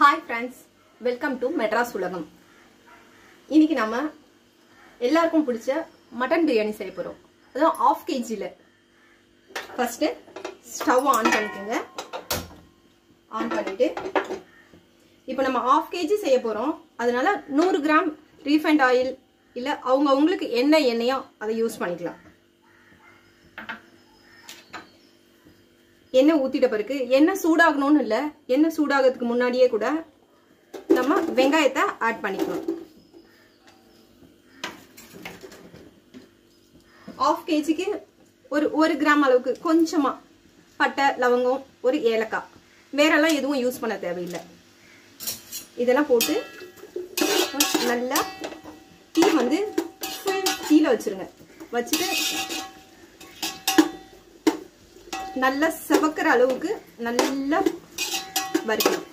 hi friends welcome to Madras உலகம் இன்னைக்கு நம்ம எல்லாருக்கும் பிடிச்ச மட்டன் பிரியாணி செய்ய போகிறோம் அதுவும் ஆஃப் கேஜியில் ஃபஸ்ட்டு ஸ்டவ் ஆன் பண்ணிக்கோங்க ஆன் பண்ணிவிட்டு இப்போ நம்ம ஆஃப் கேஜி செய்ய போகிறோம் அதனால நூறு கிராம் ரீஃபைண்ட் ஆயில் இல்லை அவங்க அவங்களுக்கு என்ன எண்ணெயோ அதை யூஸ் பண்ணிக்கலாம் எண்ணெய் ஊற்றிட்ட பிறகு எண்ணெய் சூடாகணும்னு இல்லை எண்ணெய் சூடாகிறதுக்கு முன்னாடியே கூட நம்ம வெங்காயத்தை ஆட் பண்ணிக்கணும் ஆஃப் கேஜிக்கு ஒரு ஒரு கிராம் அளவுக்கு கொஞ்சமாக பட்டை லவங்கம் ஒரு ஏலக்காய் வேறெல்லாம் எதுவும் யூஸ் பண்ண தேவையில்லை இதெல்லாம் போட்டு நல்லா தீ வந்து ஃபுல் தீல வச்சுருங்க வச்சுட்டு நல்லா செவக்கிற அளவுக்கு நல்லா வறுக்கணும்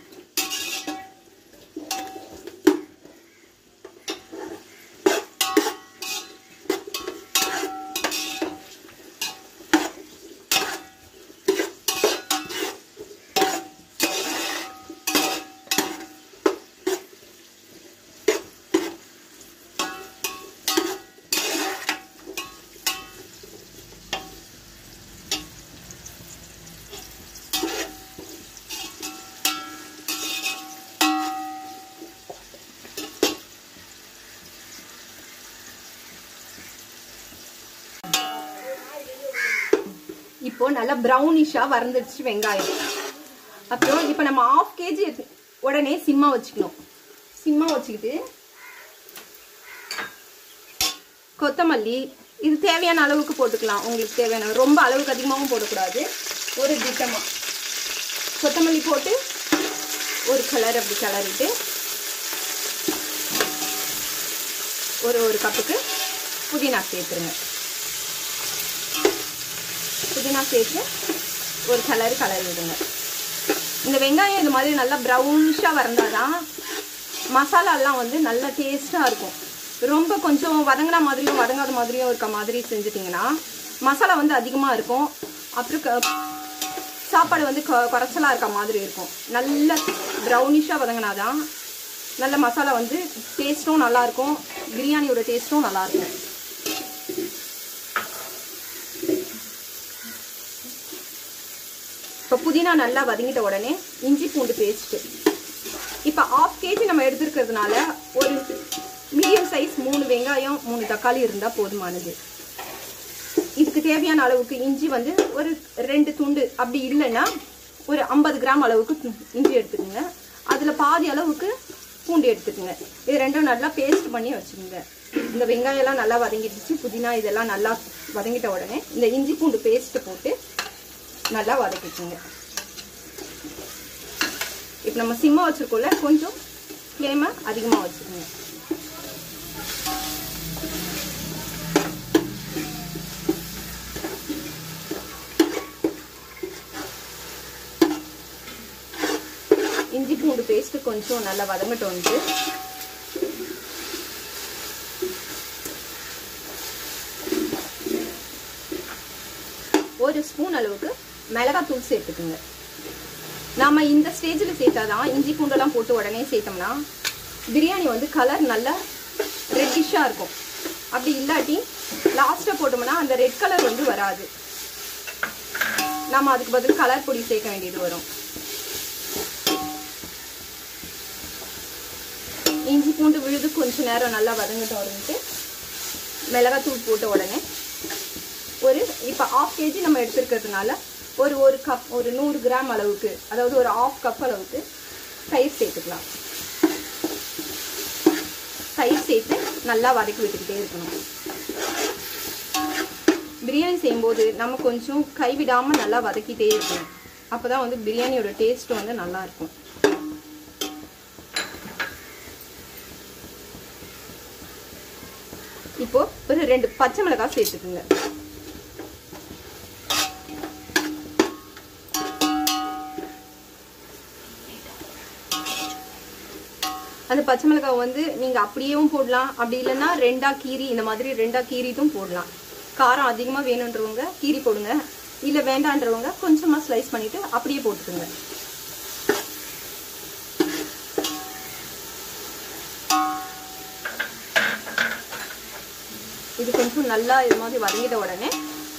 இப்போ நல்லா ப்ரௌனிஷா வறந்துடுச்சு வெங்காயம் அப்புறம் இப்போ நம்ம ஆஃப் கேஜி உடனே சிம்மா வச்சுக்கணும் சிம்மா வச்சுக்கிட்டு கொத்தமல்லி இது தேவையான அளவுக்கு போட்டுக்கலாம் உங்களுக்கு தேவையான ரொம்ப அளவுக்கு அதிகமாகவும் போடக்கூடாது ஒரு திட்டமாக கொத்தமல்லி போட்டு ஒரு கலர் அப்படி கிளறிட்டு ஒரு ஒரு கப்புக்கு புதினா சேர்த்துருங்க புதினா சேர்த்து ஒரு கலர் கலர் விடுங்க இந்த வெங்காயம் இந்த மாதிரி நல்லா ப்ரௌனிஷாக வறந்தாதான் மசாலாலாம் வந்து நல்லா டேஸ்ட்டாக இருக்கும் ரொம்ப கொஞ்சம் வதங்கின மாதிரியும் வதங்காத மாதிரியும் இருக்க மாதிரி செஞ்சுட்டிங்கன்னா மசாலா வந்து அதிகமாக இருக்கும் அப்புறம் சாப்பாடு வந்து குறைச்சலாக இருக்க மாதிரி இருக்கும் நல்ல ப்ரௌனிஷாக வதங்கினாதான் நல்ல மசாலா வந்து டேஸ்ட்டும் நல்லாயிருக்கும் பிரியாணியோட டேஸ்ட்டும் நல்லாயிருக்கும் இப்போ புதினா நல்லா வதங்கிட்ட உடனே இஞ்சி பூண்டு பேஸ்ட்டு இப்போ ஆஃப் கேஜி நம்ம எடுத்துருக்கிறதுனால ஒரு மீடியம் சைஸ் மூணு வெங்காயம் மூணு தக்காளி இருந்தால் போதுமானது இதுக்கு தேவையான அளவுக்கு இஞ்சி வந்து ஒரு ரெண்டு துண்டு அப்படி இல்லைன்னா ஒரு ஐம்பது கிராம் அளவுக்கு இஞ்சி எடுத்துக்கோங்க அதில் பாதி அளவுக்கு பூண்டு எடுத்துக்கோங்க இது ரெண்டும் நல்லா பேஸ்ட் பண்ணி வச்சுக்கோங்க இந்த வெங்காயம்லாம் நல்லா வதங்கிடுச்சு புதினா இதெல்லாம் நல்லா வதங்கிட்ட உடனே இந்த இஞ்சி பூண்டு பேஸ்ட்டு போட்டு நல்லா வதக்கிக்கோங்க இப்போ நம்ம சிம்மா வச்சுருக்கோம்ல கொஞ்சம் ஃப்ளேமை அதிகமாக வச்சுக்கோங்க இஞ்சி பூண்டு பேஸ்ட்டு கொஞ்சம் நல்லா வதங்கட்டும் வந்து ஒரு ஸ்பூன் அளவுக்கு மிளகாத்தூள் சேர்த்துக்குங்க நாம இந்த ஸ்டேஜில் சேர்த்தாதான் இஞ்சி பூண்டெல்லாம் போட்டு உடனே சேர்த்தோம்னா பிரியாணி வந்து கலர் நல்லா ரெட்டிஷாக இருக்கும் அப்படி இல்லாட்டி லாஸ்ட்டாக போட்டோம்னா அந்த ரெட் கலர் வந்து வராது நம்ம அதுக்கு பதில் கலர் பொடி சேர்க்க வேண்டியது வரும் இஞ்சி பூண்டு விழுது கொஞ்சம் நேரம் நல்லா வதங்கிட்டு வந்துட்டு மிளகாத்தூள் போட்ட உடனே ஒரு இப்போ ஆஃப் கேஜி நம்ம எடுத்துருக்கிறதுனால ஒரு ஒரு கப் ஒரு நூறு கிராம் அளவுக்கு அதாவது ஒரு ஆஃப் கப் அளவுக்கு தயிர் சேர்த்துக்கலாம் தயிர் சேர்த்து நல்லா வதக்கி விட்டுக்கிட்டே இருக்கணும் பிரியாணி செய்யும்போது நம்ம கொஞ்சம் கைவிடாமல் நல்லா வதக்கிட்டே இருக்கணும் அப்போ தான் வந்து பிரியாணியோட டேஸ்ட் வந்து நல்லா இருக்கும் இப்போ ஒரு ரெண்டு பச்சை மிளகாய் சேர்த்துக்குங்க அந்த பச்சை மிளகாய் வந்து நீங்கள் அப்படியேவும் போடலாம் அப்படி இல்லைன்னா ரெண்டா கீரி இந்த மாதிரி ரெண்டா கீரிட்டும் போடலாம் காரம் அதிகமாக வேணுன்றவங்க கீரி போடுங்க இல்லை வேண்டான்றவங்க கொஞ்சமாக ஸ்லைஸ் பண்ணிவிட்டு அப்படியே போட்டுக்கோங்க இது கொஞ்சம் நல்லா இது மாதிரி வதங்கிட்ட உடனே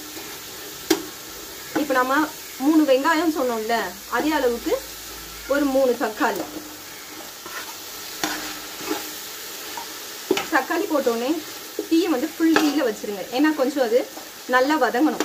இப்போ நம்ம மூணு வெங்காயம் சொன்னோம்ல அதே அளவுக்கு ஒரு மூணு தக்காளி தக்காளி போட்டோடனே டீயை வந்து ஃபுல் டீயில் வச்சிருங்க ஏன்னா கொஞ்சம் அது நல்லா வதங்கணும்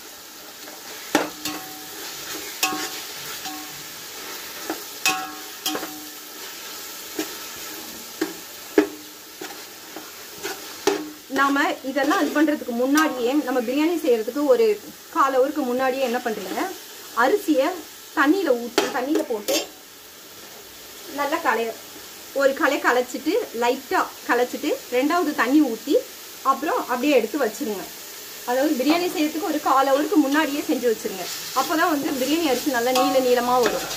நாம இதெல்லாம் இது பண்றதுக்கு முன்னாடியே நம்ம பிரியாணி செய்யறதுக்கு ஒரு கால் ஹவருக்கு முன்னாடியே என்ன பண்றீங்க அரிசியை தண்ணியில ஊற்றி தண்ணியில போட்டு நல்லா களைய ஒரு களை களைச்சிட்டு லைட்டா களைச்சிட்டு ரெண்டாவது தண்ணி ஊற்றி அப்புறம் அப்படியே எடுத்து வச்சிருங்க அதாவது பிரியாணி செய்யறதுக்கு ஒரு கால் ஹவருக்கு முன்னாடியே செஞ்சு வச்சிருங்க அப்போதான் வந்து பிரியாணி அரிசி நல்லா நீள நீளமா வரும்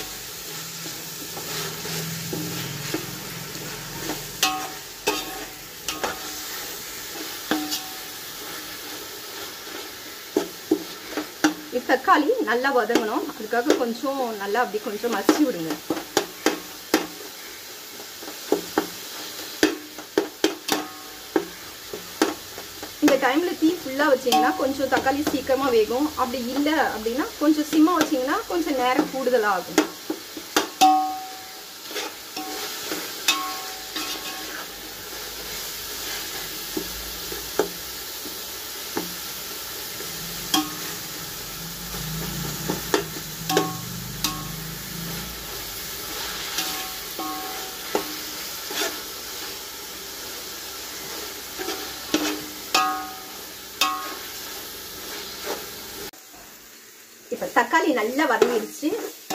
இது தக்காளி நல்லா வதங்கணும் அதுக்காக கொஞ்சம் நல்லா அப்படி கொஞ்சம் மசிச்சு விடுங்க இந்த டைம்ல தீ ஃபுல்லா வச்சீங்கன்னா கொஞ்சம் தக்காளி சீக்கிரமா வேகும் அப்படி இல்லை அப்படின்னா கொஞ்சம் சிம்மா வச்சீங்கன்னா கொஞ்சம் நேரம் கூடுதலா ஆகும் இப்ப தக்காளி நல்லா வதங்கிடுச்சு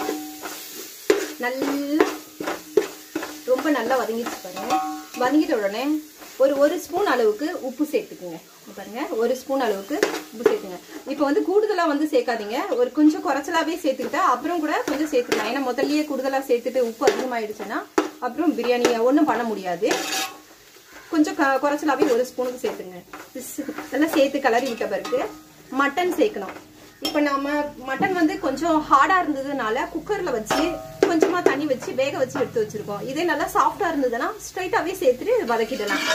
நல்லா ரொம்ப நல்லா வதங்கிடுச்சு பாருங்க வதங்கிட்ட உடனே ஒரு ஒரு ஸ்பூன் அளவுக்கு உப்பு சேர்த்துக்குங்க இங்க பாருங்க ஒரு ஸ்பூன் அளவுக்கு உப்பு சேர்த்துங்க இப்போ வந்து கூடுதலா வந்து சேர்க்காதீங்க ஒரு கொஞ்சம் குறைச்சலாவே சேர்த்துக்கிட்டா அப்புறம் கூட கொஞ்சம் சேர்த்துக்கலாம் ஏன்னா முதல்லயே கூடுதலா சேர்த்துட்டு உப்பு அதிகமாயிடுச்சுன்னா அப்புறம் பிரியாணி ஒன்றும் பண்ண முடியாது கொஞ்சம் க- குறைச்சலாவே ஒரு ஸ்பூனுக்கு சேர்த்துங்க this- இதெல்லாம் சேர்த்து கலரி விட்ட பிறகு மட்டன் சேர்க்கணும் இப்போ நாம மட்டன் வந்து கொஞ்சம் ஹார்டா இருந்ததுனால குக்கர்ல வச்சு கொஞ்சமா தண்ணி வச்சு வேக வச்சு எடுத்து வச்சிருக்கோம் இதே நல்லா சாஃப்டா இருந்ததுன்னா ஸ்ட்ரைட்டாவே சேர்த்துட்டு வதக்கிடலாம்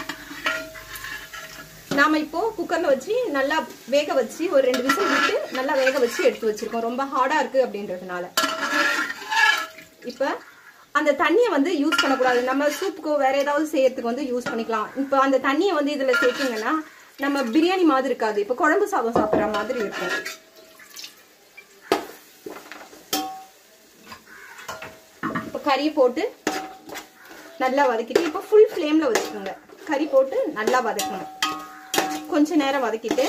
நாம இப்போ குக்கர்ல வச்சு நல்லா வேக வச்சு ஒரு ரெண்டு விசில் விட்டு நல்லா வேக வச்சு எடுத்து வச்சிருக்கோம் ரொம்ப ஹார்டா இருக்கு அப்படின்றதுனால இப்ப அந்த தண்ணியை வந்து யூஸ் பண்ணக்கூடாது நம்ம சூப்புக்கோ வேற ஏதாவது செய்யறதுக்கு வந்து யூஸ் பண்ணிக்கலாம் இப்போ அந்த தண்ணியை வந்து இதுல சேர்த்தீங்கன்னா நம்ம பிரியாணி மாதிரி இருக்காது இப்போ குழம்பு சாதம் சாப்பிட்ற மாதிரி இருக்கும் இப்போ கறி போட்டு நல்லா வதக்கிட்டு இப்போ ஃபுல் ஃப்ளேம்ல வச்சுக்கோங்க கறி போட்டு நல்லா வதக்கணும் கொஞ்ச நேரம் வதக்கிட்டு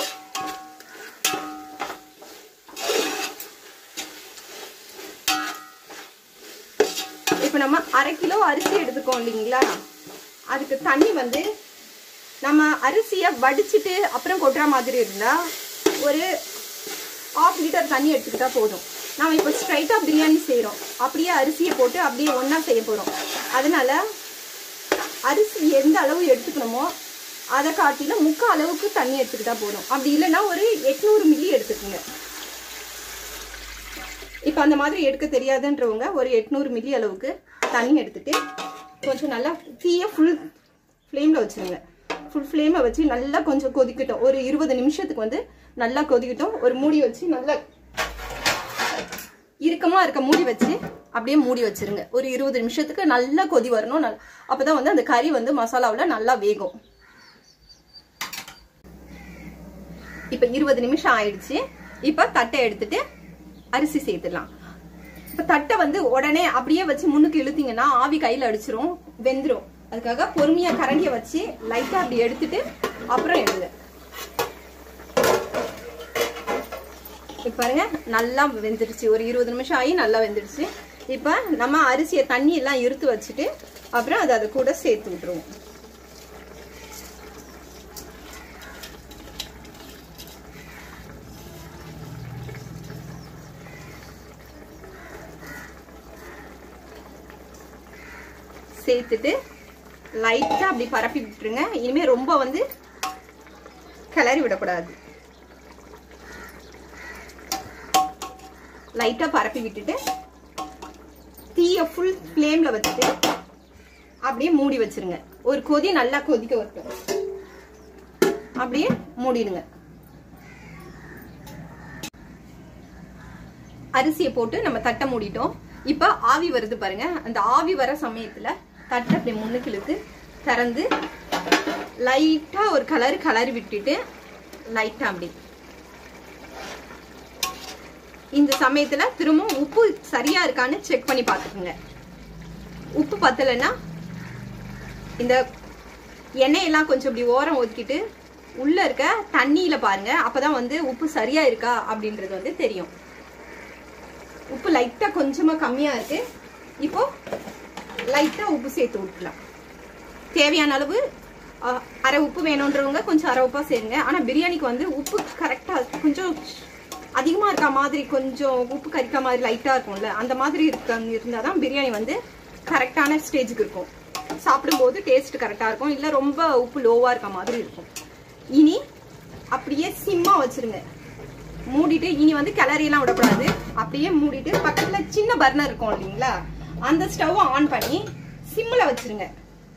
இப்போ நம்ம அரை கிலோ அரிசி எடுத்துக்கோம் இல்லைங்களா அதுக்கு தண்ணி வந்து நம்ம அரிசியை வடிச்சிட்டு அப்புறம் கொட்டுற மாதிரி இருந்தால் ஒரு ஆஃப் லிட்டர் தண்ணி எடுத்துக்கிட்டா போதும் நம்ம இப்போ ஸ்ட்ரைட்டாக பிரியாணி செய்கிறோம் அப்படியே அரிசியை போட்டு அப்படியே ஒன்றா செய்ய போகிறோம் அதனால அரிசி எந்த அளவு எடுத்துக்கணுமோ அதை காட்டிலும் முக்கால் அளவுக்கு தண்ணி எடுத்துக்கிட்டா போதும் அப்படி இல்லைன்னா ஒரு எட்நூறு மில்லி எடுத்துக்கோங்க இப்போ அந்த மாதிரி எடுக்க தெரியாதுன்றவங்க ஒரு எட்நூறு மில்லி அளவுக்கு தண்ணி எடுத்துட்டு கொஞ்சம் நல்லா தீயை ஃபுல் ஃப்ளேமில் வச்சுருங்க ஃபுல் ஃப்ளேமை வச்சு நல்லா கொஞ்சம் கொதிக்கட்டும் ஒரு இருபது நிமிஷத்துக்கு வந்து நல்லா கொதிக்கட்டும் ஒரு மூடி வச்சு நல்லா இறுக்கமா இருக்க மூடி வச்சு அப்படியே மூடி வச்சிருங்க ஒரு இருபது நிமிஷத்துக்கு நல்லா கொதி வரணும் நல்- அப்பதான் வந்து அந்த கறி வந்து மசாலாவில் நல்லா வேகும் இப்ப இருபது நிமிஷம் ஆயிடுச்சு இப்ப தட்டை எடுத்துட்டு அரிசி சேர்த்துடலாம் இப்ப தட்டை வந்து உடனே அப்படியே வச்சு முன்னுக்கு இழுத்தீங்கன்னா ஆவி கையில அடிச்சிரும் வெந்துரும் அதுக்காக பொறுமையா கரண்டிய வச்சு லைட்டா அப்படி எடுத்துட்டு அப்புறம் எடுங்க இப்ப பாருங்க நல்லா வெந்துடுச்சு ஒரு இருபது நிமிஷம் ஆகி நல்லா வெந்துடுச்சு இப்ப நம்ம அரிசியை தண்ணி எல்லாம் இருத்து வச்சுட்டு அப்புறம் அதை அது கூட சேர்த்து விட்டுருவோம் சேர்த்துட்டு லைட்டா அப்படி பரப்பி விட்டுருங்க இனிமே ரொம்ப வந்து கிளறி விடக்கூடாது லைட்டா பரப்பி விட்டுட்டு தீய ஃபுல் ஃப்ளேம்ல வச்சுட்டு அப்படியே மூடி வச்சிருங்க ஒரு கொதி நல்லா கொதிக்க வரட்டும் அப்படியே மூடிடுங்க அரிசியை போட்டு நம்ம தட்டை மூடிட்டோம் இப்போ ஆவி வருது பாருங்க அந்த ஆவி வர சமயத்துல தட்டை அப்படி முன்னுக்கு இழுத்து திறந்து லைட்டா ஒரு கலர் கலர் விட்டுட்டு லைட்டா அப்படி இந்த சமயத்துல திரும்பவும் உப்பு சரியா இருக்கான்னு செக் பண்ணி பார்த்துக்குங்க உப்பு பத்தலைன்னா இந்த எண்ணெயெல்லாம் கொஞ்சம் இப்படி ஓரம் ஒதுக்கிட்டு உள்ள இருக்க தண்ணியில பாருங்க அப்பதான் வந்து உப்பு சரியா இருக்கா அப்படின்றது வந்து தெரியும் உப்பு லைட்டா கொஞ்சமா கம்மியா இருக்கு இப்போ லைட்டா உப்பு சேர்த்து விட்டுலாம் தேவையான அளவு அஹ், அரை உப்பு வேணுன்றவங்க கொஞ்சம் அரை உப்பா சேருங்க ஆனா பிரியாணிக்கு வந்து உப்பு கரெக்டா கொஞ்சம் அதிகமா இருக்க மாதிரி கொஞ்சம் உப்பு கறிக்க மாதிரி லைட்டா இருக்கும்ல அந்த மாதிரி இருக்க இருந்தாதான் பிரியாணி வந்து கரெக்டான ஸ்டேஜுக்கு இருக்கும் சாப்பிடும்போது டேஸ்ட் கரெக்டா இருக்கும் இல்ல ரொம்ப உப்பு லோவா இருக்க மாதிரி இருக்கும் இனி அப்படியே சிம்மா வச்சிருங்க மூடிட்டு இனி வந்து கிளறியெல்லாம் விடக்கூடாது அப்படியே மூடிட்டு பக்கத்துல சின்ன பர்னர் இருக்கும் இல்லைங்களா அந்த ஸ்டவ் ஆன் பண்ணி சிம்ல வச்சிருங்க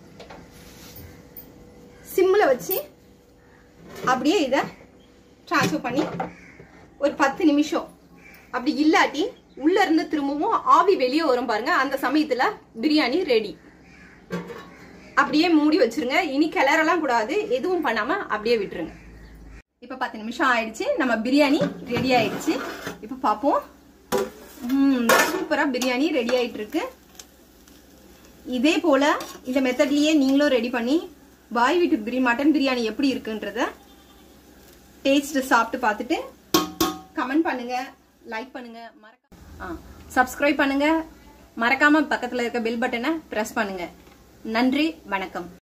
சிம்ல வச்சு அப்படியே இதை ட்ரான்ஸ்ஃபர் பண்ணி ஒரு பத்து நிமிஷம் அப்படி இல்லாட்டி உள்ள இருந்து திரும்பவும் ஆவி வெளியே வரும் பாருங்க அந்த சமயத்துல பிரியாணி ரெடி அப்படியே மூடி வச்சிருங்க இனி கிளறலாம் கூடாது எதுவும் பண்ணாம அப்படியே விட்டுருங்க இப்ப பத்து நிமிஷம் ஆயிடுச்சு நம்ம பிரியாணி ரெடி ஆயிடுச்சு இப்ப பாப்போம் ம், சூப்பரா பிரியாணி ரெடி ஆயிட்டு இருக்கு இதே போல இந்த மெத்தட்லயே நீங்களும் ரெடி பண்ணி பாய் வீட்டு பிரி மட்டன் பிரியாணி எப்படி இருக்குன்றத டேஸ்ட் சாப்பிட்டு பார்த்துட்டு கமெண்ட் பண்ணுங்க லைக் பண்ணுங்க மறக்காம சப்ஸ்கிரைப் பண்ணுங்க மறக்காம பக்கத்துல இருக்க பெல் பட்டனை பிரஸ் பண்ணுங்க நன்றி வணக்கம்